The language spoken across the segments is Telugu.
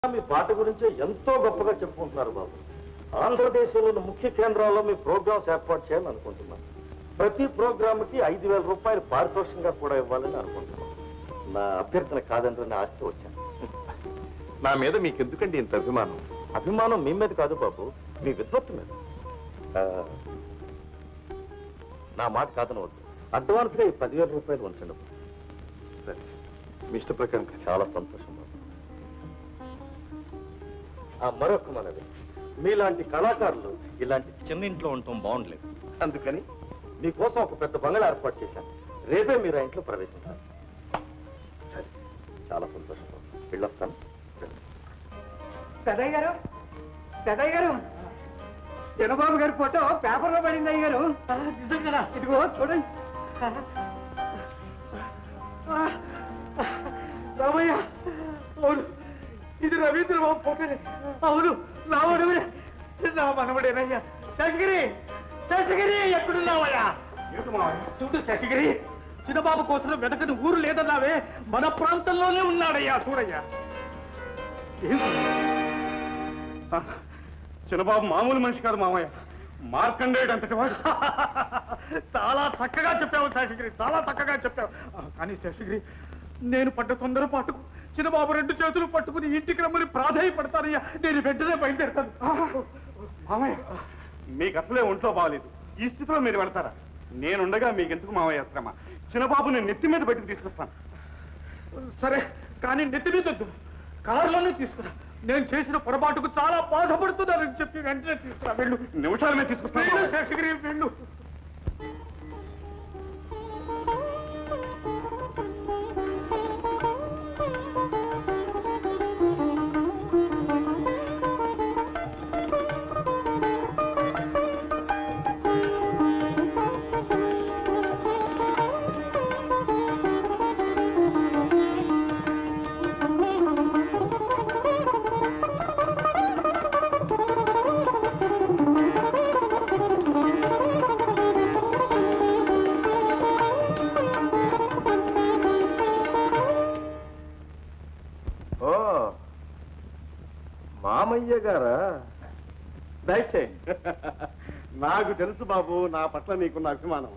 మీ పాట గురించే ఎంతో గొప్పగా చెప్పుకుంటున్నారు బాబు ఆంధ్రదేశంలోని ముఖ్య కేంద్రాల్లో మీ ప్రోగ్రామ్స్ ఏర్పాటు చేయాలని అనుకుంటున్నాను ప్రతి ప్రోగ్రామ్కి ఐదు వేల రూపాయలు పారితోషికంగా కూడా ఇవ్వాలని అనుకుంటున్నాను నా అభ్యర్థన కాదంటే ఆస్తి వచ్చాను నా మీద మీకెందుకండి ఇంత అభిమానం అభిమానం మీ మీద కాదు బాబు మీ విద్వత్తు మీద ఆ, నా మాట కాదనవద్దు అడ్వాన్స్గా ఈ పదివేల రూపాయలు ఉంచండి బాబు. సరే మీ ఇష్ట ప్రకారం ఖర్చు. చాలా సంతోషం బాబు ఆ, మరొక మనవి మీలాంటి కళాకారులు ఇలాంటి చిన్న ఇంట్లో ఉండటం బాగుండలేదు అందుకని మీకోసం ఒక పెద్ద బంగళా ఏర్పాటు చేశాను రేపే మీరు ఆ ఇంట్లో ప్రవేశించాలి సరే చాలా సంతోషం బాబు వెళ్ళొస్తాను పెదయ్య గారు పెదయ్య గారు చిన్నబాబు గారి ఫోటో పేపర్లో పడింది అయ్య గారు నిజంగా ఇదిగో చూడండి ఆ, రామయ్య అవును ఇది రవీంద్ర బాబు ఫోటోనే అవును నా వాడవే నా మనవడేనయ్యా శశగిరి శశగిరి ఎక్కడున్నావయ్యా చూడు శశగిరి చిన్నబాబు కోసం వెతకని ఊరు లేదన్నావే మన ప్రాంతంలోనే ఉన్నాడయ్యా చూడయ్యా చిన్నబాబు మామూలు మనిషి కాదు మామయ్య మార్కండేయుడు అంతటి వాడు చాలా చక్కగా చెప్పావు శేషగిరి చాలా చక్కగా చెప్పావు ఆ, కానీ శేషగిరి నేను పడ్డ తొందరపాటుకు చిన్నబాబు రెండు చేతులు పట్టుకుని ఇంటికి రమ్మని ప్రాధాయపడతానయ్యా నేను వెంటనే బయలుదేరుతాను ఆ, మామయ్య మీకు అసలే ఒంట్లో బాగలేదు ఈ స్థితిలో మీరు వెళ్తారా నేనుండగా మీకు ఎందుకు మామయ్య శ్రమ చిన్నబాబు నేను నెత్తి మీద బయటకు తీసుకొస్తాను సరే కానీ నెత్తి మీద వద్దు కారులోనే తీసుకురా నేను చేసిన పొరపాటుకు చాలా బాధపడుతున్నానని చెప్పి వెంటనే తీసుకురా వెళ్ళు నిమిషాల మీద తీసుకొస్తాను శేషగిరి వెళ్ళు ఓ మామయ్య గారా దయచేయండి నాకు తెలుసు బాబు నా పట్ల నీకున్న అభిమానం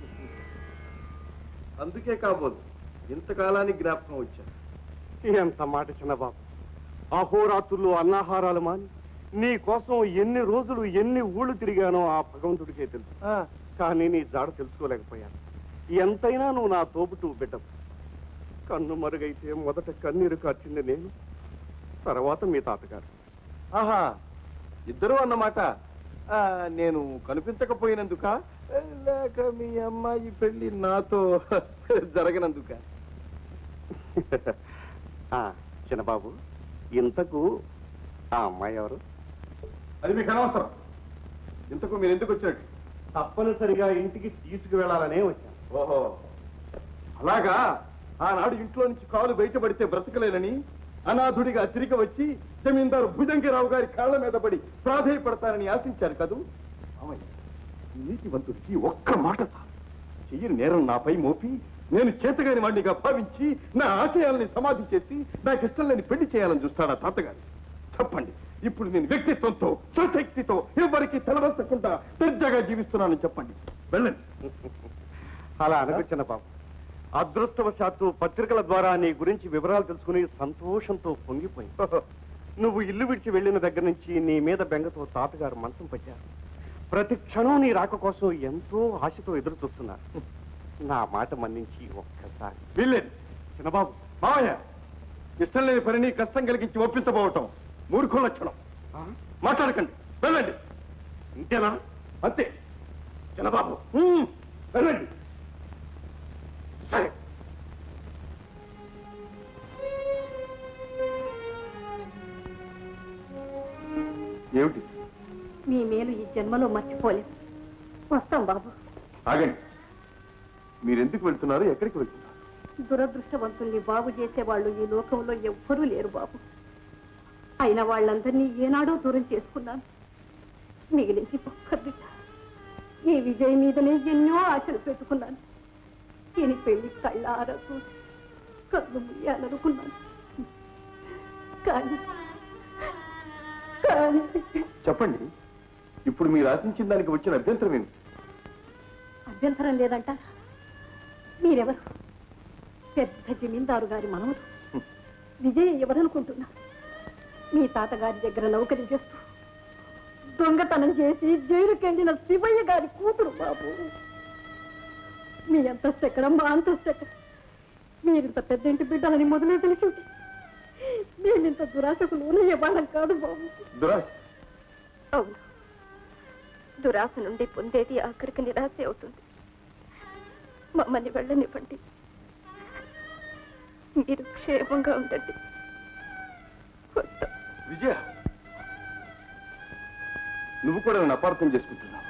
అందుకే కాబోదు ఇంతకాలానికి జ్ఞాపకం వచ్చాను ఎంత మాట చిన్న బాబు అహోరాత్రులు అన్నాహారాలు మాని నీ కోసం ఎన్ని రోజులు ఎన్ని ఊళ్ళు తిరిగానో ఆ భగవంతుడికే తెలుసు కానీ నీ జాడ తెలుసుకోలేకపోయాను ఎంతైనా నువ్వు నా తోబుతూ బిడ్డవు కన్ను మరుగైతే మొదట కన్నీరు కార్చింది నేను తర్వాత మీ తాతగారు ఆహా ఇద్దరు అన్నమాట ఆ, నేను కనిపించకపోయినందుక లేక మీ అమ్మాయి పెళ్లి నాతో జరగనందుక ఆ, చిన్నబాబు ఇంతకు ఆ అమ్మాయి ఎవరు అది మీకు అనవసరం ఇంతకు మీరు ఎందుకు వచ్చినట్టు తప్పనిసరిగా ఇంటికి తీసుకువెళ్ళాలనే వచ్చాను ఓహో అలాగా ఆనాడు ఇంట్లో నుంచి కాలు బయటపడితే బ్రతకలేనని అనాథుడిగా తిరిగి వచ్చి జమీందారు భుజంగిరావు గారి కాళ్ళ మీద పడి ప్రాధేయపడతానని ఆశించారు కదూ అమ్మయ్య నీతివంతుడికి ఒక్క మాట చాలు చెయ్యని నేరం నాపై మోపి నేను చేతగాని వాడినిగా భావించి నా ఆశయాల్ని సమాధి చేసి నాకు ఇష్టం లేని పెళ్లి చేయాలని చూస్తాడా తాతగారు చెప్పండి ఇప్పుడు నేను వ్యక్తిత్వంతో స్వశక్తితో ఎవరికి తెలవంచకుండా దర్జాగా జీవిస్తున్నానని చెప్పండి వెళ్ళండి అలా అనకు చిన్నబాబు అదృష్టవశాత్తు పత్రికల ద్వారా నీ గురించి వివరాలు తెలుసుకుని సంతోషంతో పొంగిపోయి నువ్వు ఇల్లు విడిచి వెళ్ళిన దగ్గర నుంచి నీ మీద బెంగతో తాతగారు మనసం పట్టారు ప్రతి క్షణం నీ రాక కోసం ఎంతో ఆశతో ఎదురు చూస్తున్నారు నా మాట మన్నించి ఒక్కసారి వీల్లేదు చిన్నబాబు మావయ్య ఇష్టం లేని పనిని కష్టం కలిగించి ఒప్పించబోవటం మూర్ఖుల లక్షణం మాట్లాడకండి వెళ్ళండి ఇంతేనా అంతే చిన్నబాబు ఉమ్, వెళ్ళండి సరే ఏమిటి మీ మేలు ఈ జన్మలో మర్చిపోలేం వస్తాం బాబు ఆగండి మీరెందుకు వెళ్తున్నారు ఎక్కడికి వెళ్తున్నారు దురదృష్టవంతుల్ని బాగు చేసేవాళ్ళు ఈ లోకంలో ఎవ్వరూ లేరు బాబు అయిన వాళ్ళందరినీ ఏనాడో దూరం చేసుకున్నాను మిగిలింది ఒక్క బిడ్డ ఈ విజయ్ మీదనే ఎన్నో ఆశలు పెట్టుకున్నాను ఈయన పెళ్లి కళ్ళారా చూసి కళ్ళు ముయ్యాలనుకున్నాను కానీ కానీ చెప్పండి ఇప్పుడు మీరు ఆశించిన దానికి వచ్చిన అభ్యంతరం ఏమిటి అభ్యంతరం లేదంట మీరెవరు పెద్ద జమీందారు గారి మనవలు విజయ ఎవరనుకుంటున్నా మీ తాతగారి దగ్గర నౌకరీ చేస్తూ దొంగతనం చేసి జైలుకెళ్ళిన శివయ్య గారి కూతురు బాబు మీ అంతస్తు ఎక్కడ మా అంతస్తు ఎక్కడ మీరింత పెద్ద ఇంటి బిడ్డలని మొదలే తెలిసి ఉంటే మేమింత దురాశకు లోనయ్యే వాళ్ళం కాదు బాబు దురాశ అవును దురాశ నుండి పొందేది ఆఖరికి నిరాశ అవుతుంది మమ్మల్ని వెళ్ళనివ్వండి మీరు క్షేమంగా ఉండండి వస్తాం విజయ నువ్వు కూడా నన్ను అపార్థం చేసుకుంటున్నావు